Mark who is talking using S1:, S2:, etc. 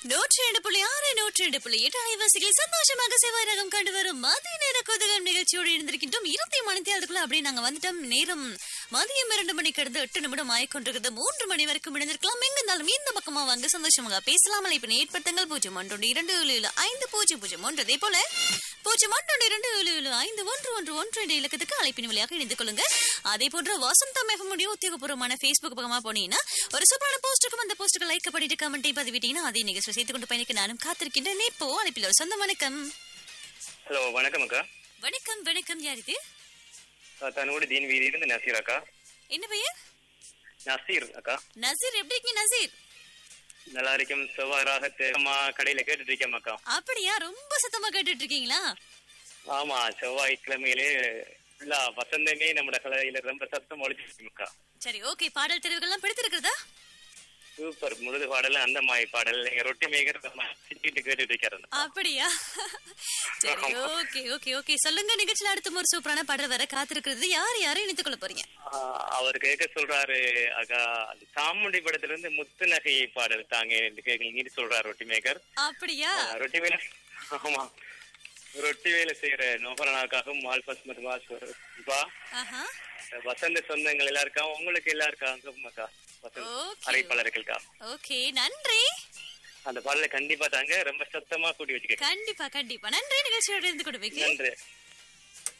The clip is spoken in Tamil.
S1: நூற்றி ரெண்டு புள்ளி ஆறு நூற்றி ரெண்டு புள்ளி எட்டு அலைவாசிகளில் சந்தோஷமாக செவ்வாய் ரகம் கண்டு வரும் மதிய நேர கொதுகம் நிகழ்ச்சியோடு இருந்திருக்கின்றோம் இருபத்தி மணி அதுக்குள்ள அப்படியே நாங்க வந்துட்டோம் நேரம் மதியம் இரண்டு மணி கடந்து எட்டு நிமிடம் ஆயிக்கொண்டிருக்கிறது மூன்று மணி வரைக்கும் இணைந்திருக்கலாம் எங்க இருந்தாலும் இந்த பக்கமா வாங்க சந்தோஷமாக பேசலாமல் இப்ப ஏற்படுத்துங்கள் பூஜ்ஜியம் ஒன்று இரண்டு ஏழு ஏழு ஐந்து பூஜ்ஜியம் பூஜ்ஜியம் ஒன்று அதே போல பூஜ்ஜியம் ஒன்று இரண்டு ஏழு ஏழு ஐந்து ஒன்று ஒன்று ஒன்று என்ற இலக்கத்துக்கு அழைப்பின் வழியாக இணைந்து கொள்ளுங்க அதே போன்று வசந்தம் எஃப்எம்முடைய உத்தியோகபூர்வமான ஃபேஸ்புக் பக்கமா போனீங்கன்னா ஒரு சூப்பரான போஸ்ட் இருக்கும் அந்த போஸ்ட்டுக்கு லைக் பண்ணிட்டு கமெண்ட் பதிவிட்டீங்கன்னா அதே நிகழ்ச்சி செய்து கொண்டு பயணிக்க நானும் காத்திருக்கின்றேன் இப்போ அழைப்பில் ஒரு சொந்த வணக்கம்
S2: ஹலோ வணக்கம் அக்கா
S1: வணக்கம் வணக்கம் யார் இது
S2: அஹ் தன்னோட தீன் வீதியிலிருந்து நசீர் அக்கா
S1: என்ன பெயர்
S2: நசீர் அக்கா
S1: நசீர் எப்படி இருக்கீங்க நசீர்
S2: நல்லா இருக்கும் செவ்வாறாக அம்மா கடையில கேட்டுட்டு இருக்கேன் அக்கா
S1: அப்படியா ரொம்ப சத்தமா கேட்டுட்டு இருக்கீங்களா
S2: ஆமா செவ்வாய்க்கிழமையிலே ஃபுல்லா வசந்தமே நம்ம கடையில ரொம்ப சத்தம் ஒழிச்சிருக்கு அக்கா
S1: சரி ஓகே பாடல் தெரிவுகள்லாம் பிடித்திருக்கிறதா
S2: சூப்பர் முழுது பாடல் அந்த மாய் பாடல் எங்க ரொட்டி மேகர் சிட்டிட்டு கேட்டுட்டு இருக்காரு
S1: அப்படியா சரி ஓகே ஓகே ஓகே சொல்லுங்க நிகழ்ச்சியில் அடுத்த ஒரு சூப்பரான பாடல் வர காத்திருக்கிறது யார் யாரும் இணைத்துக் கொள்ள போறீங்க
S2: ஆஹ் அவர் கேட்க சொல்றாரு அக்கா அந்த சாமுண்டி படத்துல இருந்து முத்து நகையை பாடல் தாங்க என்று கேட்க சொல்றாரு ரொட்டி மேகர்
S1: அப்படியா
S2: ஆஹ் ரொட்டி வேலை ஆமா ரொட்டி வேலை செய்யற நோபரனாக்காகவும் மால்பஸ் மதுமா
S1: ஆஹா
S2: வசந்த சொந்தங்கள் எல்லாருக்கும் உங்களுக்கு எல்லாருக்கும் அக்கா வசந்த்
S1: ஓகே
S2: அழைப்பாளர்களுக்கா
S1: ஓகே நன்றி
S2: அந்த பாடலை கண்டிப்பா தாங்க ரொம்ப சத்தமா கூட்டி வச்சுக்க
S1: கண்டிப்பா கண்டிப்பா நன்றி நிகழ்ச்சியோட இருந்து கொடுப்பீங்க
S2: நன்றி